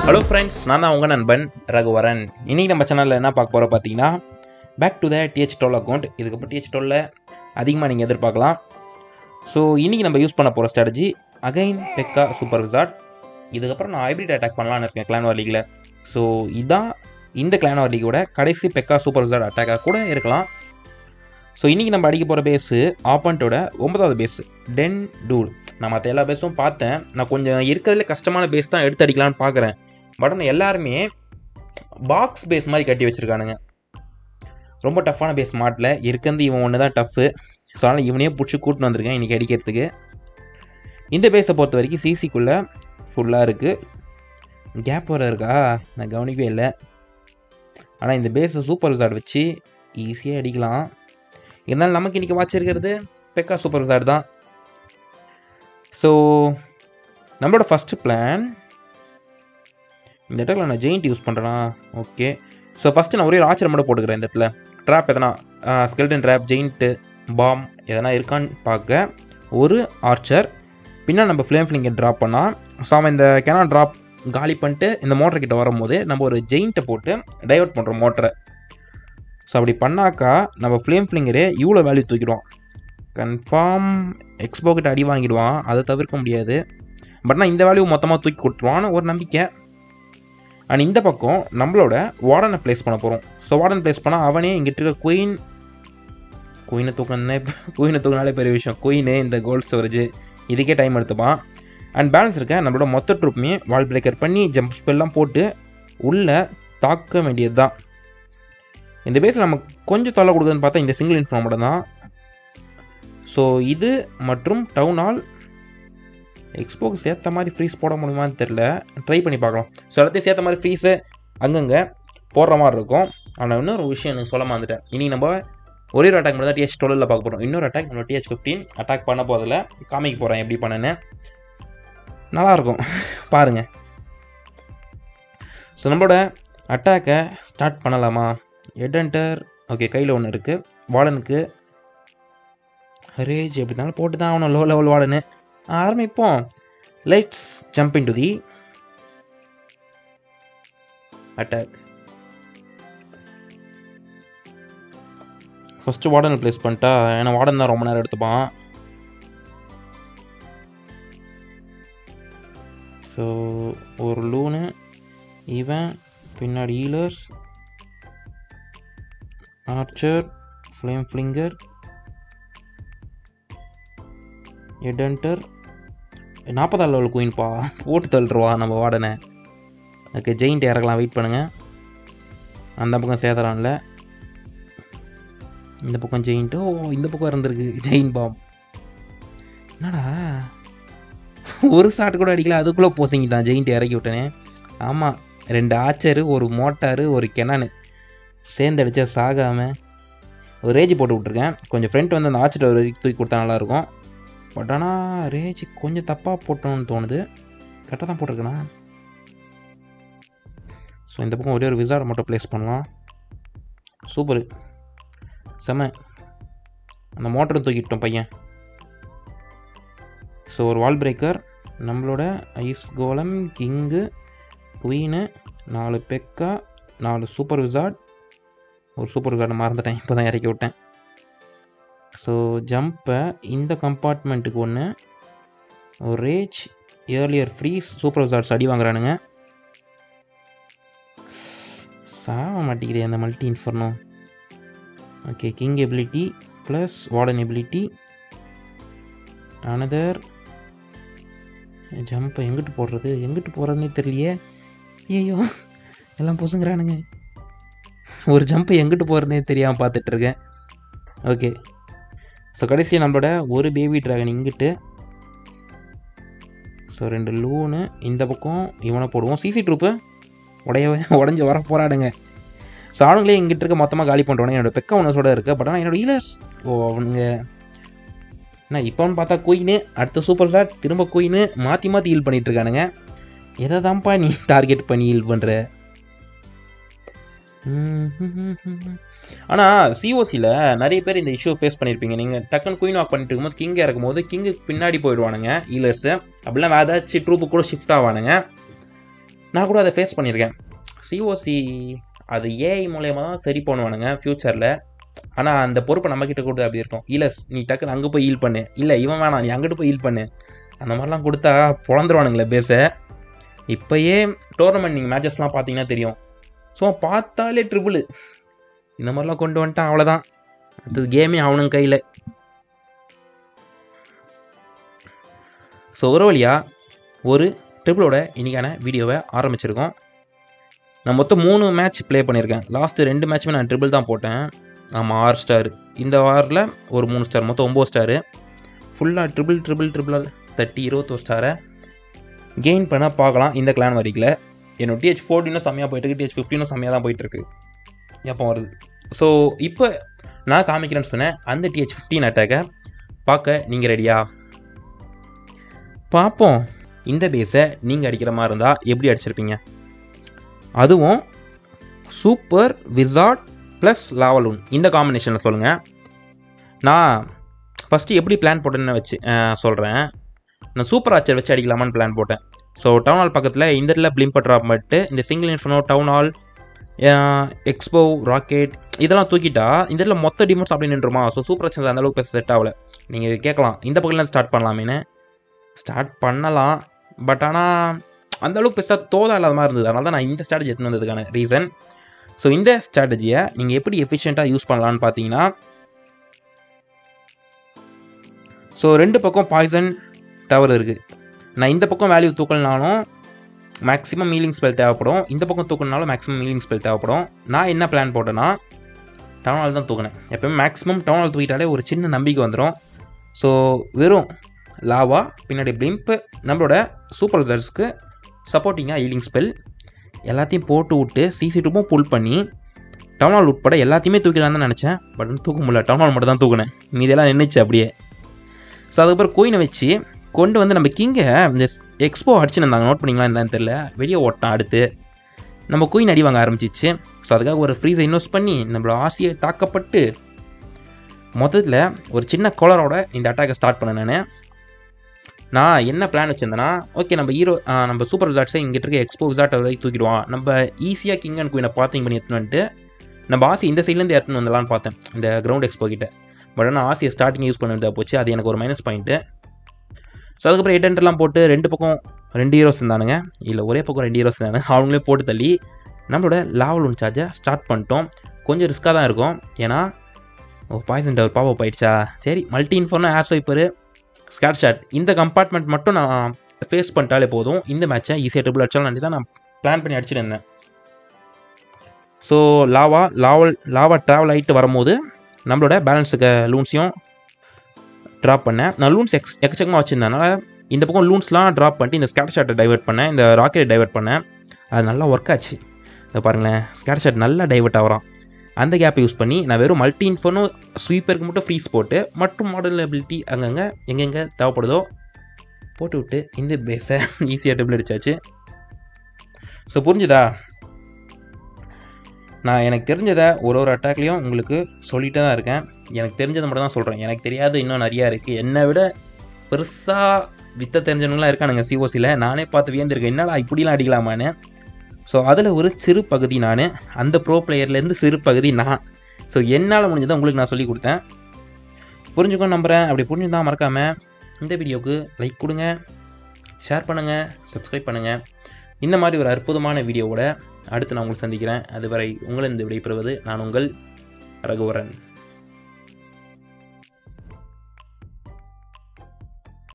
hello friends நான் தான் உங்கள் நண்பன் ரகுவரன் இன்னைக்கு நம்ம சேனலில் என்ன பார்க்க போகிறோம் பார்த்தீங்கன்னா back to the TH twelve account இதுக்கப்புறம் டிஹெச் டுவெல்ல அதிகமாக நீங்கள் எதிர்பார்க்கலாம் ஸோ இன்றைக்கி நம்ம யூஸ் பண்ண போகிற strategy again Pekka super wizard இதுக்கப்புறம் நான் ஹைப்ரிட் அட்டாக் பண்ணலான்னு இருக்கேன் கிளான் வார் லீகில் ஸோ இதான் இந்த கிளான் வார் லீகோட கடைசி பெக்கா சூப்பர் விசார்ட் அட்டாக்காக கூட இருக்கலாம் ஸோ இன்றைக்கி நம்ம அடிக்க போகிற பேஸு ஆப்பண்ட்டோட ஒன்பதாவது பேஸ் டென் டூல் நான் மற்ற எல்லா பேஸும் பார்த்தேன் நான் கொஞ்சம் இருக்கிறதுல கஷ்டமான பேஸ் தான் எடுத்து அடிக்கலான்னு பார்க்குறேன் பட் ஆனால் எல்லாருமே பாக்ஸ் பேஸ் மாதிரி கட்டி வச்சுருக்கானுங்க ரொம்ப டஃப்பான பேஸ் மாட்டில் இருக்கிறது இவன் ஒன்று தான் டஃப்பு ஸோ அதனால் இவனையே பிடிச்சி கூட்டின்னு வந்திருக்கேன் இன்றைக்கி அடிக்கிறதுக்கு இந்த பேஸை பொறுத்த வரைக்கும் சிசிக்குள்ளே ஃபுல்லாக இருக்குது கேப் வர இருக்கா நான் கவனிக்கவே இல்லை ஆனால் இந்த பேஸை சூப்பர் விசார்ட் வச்சு ஈஸியாக அடிக்கலாம் இருந்தாலும் நமக்கு இன்றைக்கி வாட்சிருக்கிறது பெக்கா சூப்பர் விசார்ட் தான் ஸோ நம்மளோட ஃபஸ்ட்டு பிளான் இந்த இடத்துல நான் ஜெயிண்ட் யூஸ் பண்ணுறேனா ஓகே ஸோ ஃபஸ்ட்டு நான் ஒரே ஒரு ஆச்சரியம் மட்டும் போட்டுக்கிறேன் இந்த இடத்துல ட்ராப் எதனா ஸ்கெல்டன் ட்ராப் ஜெயிண்ட்டு பாம் எதனா இருக்கான்னு பார்க்க ஒரு ஆர்ச்சர் பின்னா நம்ம ஃப்ளேம் ஃபிளிங்கை ட்ராப் பண்ணால் ஸோ அவன் இந்த கேனா ட்ராப் காலி பண்ணிட்டு இந்த மோட்டர் கிட்ட வரும்போது நம்ம ஒரு ஜெயிண்ட்டை போட்டு டைவர்ட் பண்ணுறோம் மோட்டரை ஸோ அப்படி பண்ணாக்கா நம்ம ஃப்ளேம் ஃபிளிங்கரே இவ்வளோ வேல்யூ தூக்கிடுவான் கன்ஃபார்ம் எக்ஸ்போ கிட்ட அடி வாங்கிடுவான் அதை தவிர்க்க முடியாது பட் நான் இந்த வேல்யூ மொத்தமாக தூக்கி கொடுத்துருவான்னு ஒரு நம்பிக்கை அண்ட் இந்த பக்கம் நம்மளோட வார்டனை ப்ளேஸ் பண்ண போகிறோம் ஸோ வார்டன் ப்ளேஸ் பண்ணால் அவனே இங்கிட்ட இருக்க குயின் குயினை தூக்கினே குயினை தூக்கினாலே பெரிய விஷயம் குயினு இந்த கோல்ட் ஸ்டோரேஜ் இதுக்கே டைம் எடுத்துப்பான் அண்ட் பேலன்ஸ் இருக்க நம்மளோட மொத்த ட்ரூப்புமே வால் பிரேக்கர் பண்ணி ஜம்ப் ஸ்பெல்லாம் போட்டு உள்ளே தாக்க வேண்டியது தான் இந்த பேஸில் நம்ம கொஞ்சம் தொல்லை கொடுக்குதுன்னு பார்த்தா இந்த சிங்கிள் இன்ஃபார்ம் மட்டும் தான் ஸோ இது மற்றும் டவுன் ஹால் எக்ஸ்போக்கு சேர்த்த மாதிரி ஃப்ரீஸ் போட முடியுமான்னு தெரில ட்ரை பண்ணி பார்க்கலாம் ஸோ எல்லாத்தையும் சேர்த்த மாதிரி ஃப்ரீஸு அங்கங்கே போடுற மாதிரி இருக்கும் ஆனால் இன்னொரு விஷயம் எனக்கு சொல்ல மாந்துட்டேன் இனி நம்ம ஒரே ஒரு அட்டாக் மட்டும் தான் டிஹெச் டுவெலில் பார்க்க போகிறோம் இன்னொரு அட்டாக் நம்ம டிஹெச் ஃபிஃப்டீன் அட்டாக் பண்ண போதில் காமிக்க போகிறேன் எப்படி பண்ணேன்னு நல்லாயிருக்கும் பாருங்கள் ஸோ நம்மளோட அட்டாக்கை ஸ்டார்ட் பண்ணலாமா ஹெட்என்டர் ஓகே கையில் ஒன்று இருக்குது வார்டனுக்கு ரேஜ் எப்படி இருந்தாலும் போட்டு தான் ஆகணும் லோ லெவல் வார்டனு ஆரம்பிப்போம் let's jump into the attack first warden place பண்ணிட்டா ஏன்னா வார்டன் தான் ரொம்ப நேரம் எடுத்துப்பான் ஸோ ஒரு லூனு இவன் பின்னாடி ஈலர்ஸ் ஆர்ச்சர் ஃப்ளேம் ஃப்ளிங்கர் எடன்டர் நாற்பதாள் லெவல் குயின்ப்பா போட்டு தள்ளுருவா நம்ம வார்டனை ஓகே ஜெயிண்ட் இறக்கலாம் வெயிட் பண்ணுங்கள் அந்த பக்கம் சேதரான்ல இந்த பக்கம் ஜெயிண்ட்டு ஓ இந்த பக்கம் இருந்திருக்கு ஜெயின் பாம் என்னடா ஒரு ஷாட் கூட அடிக்கல அதுக்குள்ளே போசிங்கிட்டான் ஜெயிண்ட் இறக்கி விட்டனே ஆமாம் ரெண்டு ஆச்சரு ஒரு மோட்டாரு ஒரு கெனானு சேர்ந்து அடித்தா சாகாமல் ஒரு ரேஜ் போட்டு விட்ருக்கேன் கொஞ்சம் ஃப்ரெண்ட் வந்து அந்த ஆச்சர் ஒரு தூக்கி கொடுத்தா நல்லாயிருக்கும் பட் ஆனால் ரேஜ் கொஞ்சம் தப்பாக போட்டோன்னு தோணுது கரெக்டாக தான் போட்டிருக்கேண்ணா ஸோ இந்த பக்கம் ஒரே ஒரு விசார்டை மட்டும் ப்ளேஸ் பண்ணலாம் சூப்பரு செம அந்த மோட்டரும் தூக்கிட்டோம் பையன் ஸோ ஒரு வால் பிரேக்கர் நம்மளோட ஐஸ் கோலம் கிங்கு குவீனு நாலு பெக்கா நாலு சூப்பர் விசார்ட் ஒரு சூப்பர் விசார்டை மறந்துட்டேன் இப்போ தான் இறக்கி விட்டேன் ஸோ ஜம்பை இந்த கம்பார்ட்மெண்ட்டுக்கு ஒன்று ஒரு rage earlier freeze super wizards அடி வாங்குறானுங்க சாக மாட்டேங்குது அந்த multi inferno okay king ability plus warden ability another ஜம்பை எங்கிட்டு போடுறது எங்கிட்டு போகிறதுனே தெரியலையே ஐயோ எல்லாம் பொசுங்கிறானுங்க ஒரு ஜம்பை எங்கிட்டு போகிறதுனே தெரியாமல் பார்த்துட்ருக்கேன் ஓகே ஸோ கடைசியாக நம்மளோட ஒரு பேபி ட்ராகன் இங்கிட்டு ஸோ ரெண்டு லூனு இந்த பக்கம் இவனை போடுவோம் சிசி ட்ரூப்பு உடைய உடஞ்சி வர போராடுங்க ஸோ அவனுங்களே இங்கிட்ட இருக்க மொத்தமாக காலி பண்ணுறோன்னே என்னோட பெக்க ஒன்றோட இருக்குது பட் ஆனால் என்னோட ஈலர்ஸ் ஓ அவனுங்க என்ன இப்போன்னு பார்த்தா குயின்னு அடுத்த சூப்பர் ஸ்டார் திரும்ப குயின்னு மாற்றி மாற்றி ஹீல் பண்ணிகிட்டு இருக்கானுங்க எதை தான்ப்பா நீ டார்கெட் பண்ணி ஹீல் பண்ணுற ஆனால் சிஓசியில் நிறைய பேர் இந்த இஷ்யூ ஃபேஸ் பண்ணியிருப்பீங்க நீங்கள் டக்குன்னு குயின் ஆஃப் பண்ணிட்டு இருக்கும்போது கிங் இறக்கும்போது கிங்கு பின்னாடி போயிடுவானுங்க ஈலர்ஸு அப்படிலாம் வேறு ஏதாச்சும் ட்ரூப்பு கூட ஷிஃப்ட் ஆவானுங்க நான் கூட அதை ஃபேஸ் பண்ணியிருக்கேன் சிஓசி அது ஏஐ மூலயமா தான் சரி பண்ணுவானுங்க ஃப்யூச்சரில் ஆனால் அந்த பொறுப்பை நம்மக்கிட்ட கொடுத்தா அப்படி இருக்கும் இல்லை நீ டக்குன்னு அங்கே போய் ஹீல் பண்ணு இல்லை இவன் வேணாம் நீ அங்கிட்டு போய் ஹீல் பண்ணு அந்த மாதிரிலாம் கொடுத்தா பொழந்துருவானுங்களே பேச இப்போயே டோர்னமெண்ட் நீங்கள் மேட்சஸ்லாம் பார்த்தீங்கன்னா தெரியும் ஸோ பார்த்தாலே ட்ரிபிள் இந்த மாதிரிலாம் கொண்டு வந்துட்டான் அவ்வளோதான் அது கேமே அவனுங்க கையில் ஸோ ஒரு வழியாக ஒரு ட்ரிபிளோட இன்றைக்கான வீடியோவை ஆரம்பிச்சிருக்கோம் நான் மொத்தம் மூணு மேட்ச் ப்ளே பண்ணியிருக்கேன் லாஸ்ட்டு ரெண்டு மேட்ச்சுமே நான் ட்ரிபிள் தான் போட்டேன் ஆமாம் ஆறு ஸ்டார் இந்த வாரில் ஒரு மூணு ஸ்டார் மொத்தம் ஒம்பது ஸ்டாரு ஃபுல்லாக ட்ரிபிள் ட்ரிபிள் ட்ரிபிளாக தட்டி இருபத்தோரு ஸ்டாரை கெயின் பண்ண பார்க்கலாம் இந்த கிளான் வரிக்கில் என்னோட டிஹெச் ஃபோர்டீனும் செம்மையாக போயிட்டுருக்கு டிஹெச் ஃபிஃப்டீனும் செம்மையாக தான் போயிட்டுருக்கு எப்போ வருது ஸோ இப்போ நான் காமிக்கிறேன்னு சொன்னேன் அந்த டிஹெச் ஃபிஃப்டீன் அட்டாக்கை பார்க்க நீங்கள் ரெடியா பார்ப்போம் இந்த பேஸை நீங்கள் அடிக்கிற மாதிரி இருந்தால் எப்படி அடிச்சிருப்பீங்க அதுவும் சூப்பர் விசார்ட் ப்ளஸ் லாவலூன் இந்த காம்பினேஷனில் சொல்லுங்கள் நான் ஃபஸ்ட்டு எப்படி பிளான் போட்டேன்னு வச்சு சொல்கிறேன் நான் சூப்பர் ஆச்சர் வச்சு அடிக்கலாமான்னு பிளான் போட்டேன் ஸோ டவுன் ஹால் பக்கத்தில் இந்த இடத்துல பிளிம்பர் ட்ராப் பண்ணிட்டு இந்த single inferno town hall xbow rocket இதெல்லாம் தூக்கிட்டா இந்த இடத்துல மொத்த டிமோட்ஸ் அப்படி நின்றுமா ஸோ சூப்பர் ஆச்சர் அந்த அளவுக்கு செட் ஆகல நீங்கள் கேட்கலாம் இந்த பக்கத்தில் ஸ்டார்ட் பண்ணலாமேன்னு ஸ்டார்ட் பண்ணலாம் பட் ஆனால் அந்த அளவுக்கு பெருசாக தோதா இல்லாத மாதிரி இருந்தது அதனால தான் நான் இந்த ஸ்ட்ராட்டஜி எடுத்துன்னு வந்ததுக்கான ரீசன் ஸோ இந்த ஸ்ட்ராட்டஜியை நீங்கள் எப்படி எஃபிஷியண்ட்டாக யூஸ் பண்ணலான்னு பார்த்தீங்கன்னா ஸோ ரெண்டு பக்கம் பாய்சன் டவர் இருக்குது நான் இந்த பக்கம் வேல்யூ தூக்கலனாலும் மேக்ஸிமம் மீலிங் ஸ்பெல் தேவைப்படும் இந்த பக்கம் தூக்கினாலும் மேக்ஸிமம் மீலிங் ஸ்பெல் தேவைப்படும் நான் என்ன பிளான் போட்டேன்னா டவுன் ஹால் தான் தூக்கினேன் எப்போயுமே மேக்ஸிமம் டவுன் ஹால் தூக்கிட்டாலே ஒரு சின்ன நம்பிக்கை வந்துடும் ஸோ வெறும் லாவா பின்னாடி பிளிம்ப் நம்மளோட சூப்பர் ரிசல்ட்ஸ்க்கு சப்போர்ட்டிங்காக ஹீலிங் ஸ்பெல் எல்லாத்தையும் போட்டு விட்டு சிசி டூப்பும் புல் பண்ணி டவுன் ஹால் உட்பட எல்லாத்தையுமே தூக்கலான்னு தான் நினச்சேன் பட் தூக்க முடியல டவுன் ஹால் மட்டும் தான் தூக்கினேன் மீதெல்லாம் நின்றுச்சு அப்படியே ஸோ அதுக்கப்புறம் கோயினை வச்சு கொண்டு வந்து நம்ம கிங்கை இந்த எக்ஸ்போ அடிச்சுன்னு இருந்தாங்க நோட் பண்ணிங்களா என்னன்னு தெரில வெளியே ஓட்டான் அடுத்து நம்ம குயின் அடி வாங்க ஆரம்பிச்சிச்சு ஸோ அதுக்காக ஒரு ஃப்ரீஸை இன்வெஸ்ட் பண்ணி நம்மளோட ஆசையை தாக்கப்பட்டு மொத்தத்தில் ஒரு சின்ன கோலரோட இந்த அட்டாக்கை ஸ்டார்ட் பண்ணேன் நான் நான் என்ன பிளான் வச்சுருந்தேன்னா ஓகே நம்ம ஹீரோ நம்ம சூப்பர் விசாட்ஸை இங்கிட்ட இருக்க எக்ஸ்போ விசாட் வரைக்கும் தூக்கிடுவான் நம்ம ஈஸியாக கிங் அண்ட் குயினை பார்த்திங் பண்ணி எடுத்துன்னு வந்துட்டு நம்ம ஆசி இந்த சைட்லேருந்து எடுத்துன்னு வந்துடலான்னு பார்த்தேன் இந்த கிரவுண்ட் எக்ஸ்போ கிட்ட பட் ஆனால் ஆசியை ஸ்டார்டிங் யூஸ் பண்ண வேண்டியதாக போச்சு அது எனக்கு ஒரு மைனஸ் பாயிண்ட்டு ஸோ அதுக்கப்புறம் எயிட் ஹண்ட்ரட்லாம் போட்டு ரெண்டு பக்கம் ரெண்டு ஹீரோஸ் இருந்தானுங்க இல்லை ஒரே பக்கம் ரெண்டு ஹீரோஸ் இருந்தாங்க அவங்களே போட்டு தள்ளி நம்மளோட லாவல் ஒன் சார்ஜை ஸ்டார்ட் பண்ணிட்டோம் கொஞ்சம் ரிஸ்க்காக தான் இருக்கும் ஏன்னா ஓ பாய்சன் டவர் பாப் ஆயிடுச்சா சரி மல்டி இன்ஃபோர்னா ஆஸ் வைப்பர் ஸ்கேட் ஷாட் இந்த கம்பார்ட்மெண்ட் மட்டும் நான் ஃபேஸ் பண்ணிட்டாலே போதும் இந்த மேட்சை ஈஸியாக ட்ரிபிள் அடிச்சாலும் தான் நான் பிளான் பண்ணி அடிச்சுட்டு இருந்தேன் ஸோ லாவா லாவல் லாவா ட்ராவல் ஆகிட்டு வரும்போது நம்மளோட பேலன்ஸுக்கு லூன்ஸையும் ட்ராப் பண்ணேன் நான் லூன்ஸ் எக்ஸ் எக்கச்சக்கமாக வச்சுருந்தனால இந்த பக்கம் லூன்ஸ்லாம் ட்ராப் பண்ணிட்டு இந்த ஸ்கேட் ஷாட்டை டைவெர்ட் பண்ணேன் இந்த ராக்கெட்டை டைவெர்ட் பண்ணேன் அது நல்லா ஒர்க் ஆச்சு இதை பாருங்களேன் ஸ்கேட் ஷாட் நல்லா டைவெர்ட் ஆகிறான் அந்த கேப்பை யூஸ் பண்ணி நான் வெறும் மல்டி இன்ஃபோனும் ஸ்வீப்பருக்கு மட்டும் ஃப்ரீஸ் போட்டு மற்றும் மாடல் அபிலிட்டி அங்கங்கே எங்கெங்கே தேவைப்படுதோ போட்டு விட்டு இந்த பேஸை ஈஸியாக டேபிள் அடிச்சாச்சு ஸோ புரிஞ்சுதா நான் எனக்கு தெரிஞ்சதை ஒரு ஒரு அட்டாக்லேயும் உங்களுக்கு சொல்லிகிட்டே தான் இருக்கேன் எனக்கு தெரிஞ்சதை மட்டும் தான் சொல்கிறேன் எனக்கு தெரியாது இன்னும் நிறையா இருக்குது என்னை விட பெருசாக வித்த தெரிஞ்சவங்களாம் இருக்கானுங்க சிஓசியில் நானே பார்த்து வியந்திருக்கேன் என்னடா இப்படிலாம் அடிக்கலாமான்னு ஸோ அதில் ஒரு சிறு பகுதி நான் அந்த ப்ரோ பிளேயர்லேருந்து சிறு பகுதி நான் ஸோ என்னால் முடிஞ்சதை உங்களுக்கு நான் சொல்லி கொடுத்தேன் புரிஞ்சுக்கோ நம்புகிறேன் அப்படி புரிஞ்சுதான் மறக்காமல் இந்த வீடியோவுக்கு லைக் கொடுங்க ஷேர் பண்ணுங்கள் சப்ஸ்கிரைப் பண்ணுங்கள் இந்த மாதிரி ஒரு அற்புதமான வீடியோவோட அடுத்து நான் உங்களை சந்திக்கிறேன் அதுவரை உங்களிருந்து விடைபெறுவது நான் உங்கள் ரகுவரன்